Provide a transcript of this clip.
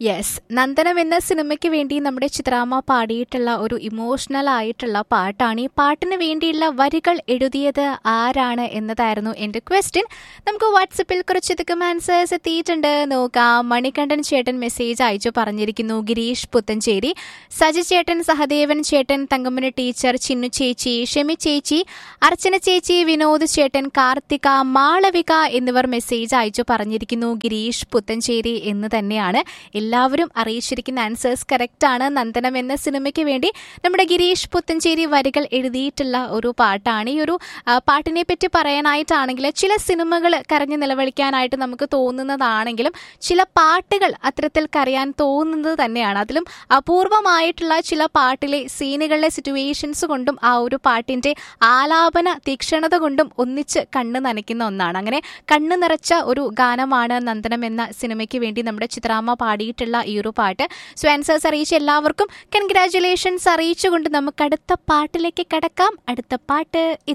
yes Nandanam എന്ന സിനിമയ്ക്ക് വേണ്ടി നമ്മുടെ ചിത്രാമ്മ പാടിയിട്ടുള്ള ഒരു ഇമോഷണൽ ആയിട്ടുള്ള പാട്ടാണ് ഈ പാട്ടിന് വേണ്ടിയുള്ള വരികൾ എഴുതിയത് ആരാണ് എന്നതായിരുന്നു എന്റെ ക്വസ്റ്റ്യൻ നമുക്ക് വാട്സപ്പിൽ കുറച്ചധികം ആൻസേഴ്സ് എത്തിയിട്ടുണ്ട് നോക്കാം മണികണ്ഠൻ ചേട്ടൻ മെസ്സേജ് അയച്ചു പറഞ്ഞിരിക്കുന്നു ഗിരീഷ് പുത്തഞ്ചേരി സജി ചേട്ടൻ സഹദേവൻ ചേട്ടൻ തങ്കമ്മന ടീച്ചർ ചിന്നു ചേച്ചി ഷെമി ചേച്ചി അർച്ചന ചേച്ചി വിനോദ് ചേട്ടൻ കാർത്തിക മാളവിക എന്നിവർ മെസ്സേജ് അയച്ചു പറഞ്ഞിരിക്കുന്നു ഗിരീഷ് പുത്തഞ്ചേരി എന്ന് തന്നെയാണ് എല്ലാവരും അറിയിച്ചിരിക്കുന്ന ആൻസേഴ്സ് കറക്റ്റ് ആണ് നന്ദനം എന്ന സിനിമയ്ക്ക് വേണ്ടി നമ്മുടെ ഗിരീഷ് പുത്തഞ്ചേരി വരികൾ എഴുതിയിട്ടുള്ള ഒരു പാട്ടാണ് ഈ ഒരു ആ, പാട്ടിനെ പറ്റി പറയാനായിട്ടാണെങ്കിൽ ചില സിനിമകൾ കരഞ്ഞു നിലവിളിക്കാനായിട്ട് നമുക്ക് തോന്നുന്നതാണെങ്കിലും ചില പാട്ടുകൾ അത്തരത്തിൽ കരയാൻ തോന്നുന്നത് തന്നെയാണ് അതിലും അപൂർവമായിട്ടുള്ള ചില പാട്ടിലെ സീനുകളിലെ സിറ്റുവേഷൻസ് കൊണ്ടും ആ ഒരു പാട്ടിന്റെ ആലാപന തീക്ഷണത കൊണ്ടും ഒന്നിച്ച് കണ്ണ് നനയ്ക്കുന്ന ഒന്നാണ് അങ്ങനെ കണ്ണ് നിറച്ച ഒരു ഗാനമാണ് നന്ദനം എന്ന സിനിമയ്ക്ക് വേണ്ടി നമ്മുടെ ചിത്രാമ്മ പാടിയിട്ടുള്ള ഈ ഒരു പാട്ട് സോ ആൻസേഴ്സ് അറിയിച്ച എല്ലാവർക്കും കൺഗ്രാറ്റുലേഷൻസ് അറിയിച്ചുകൊണ്ട് നമുക്ക് അടുത്ത പാട്ടിലേക്ക് കടക്കാം അടുത്ത പാട്ട്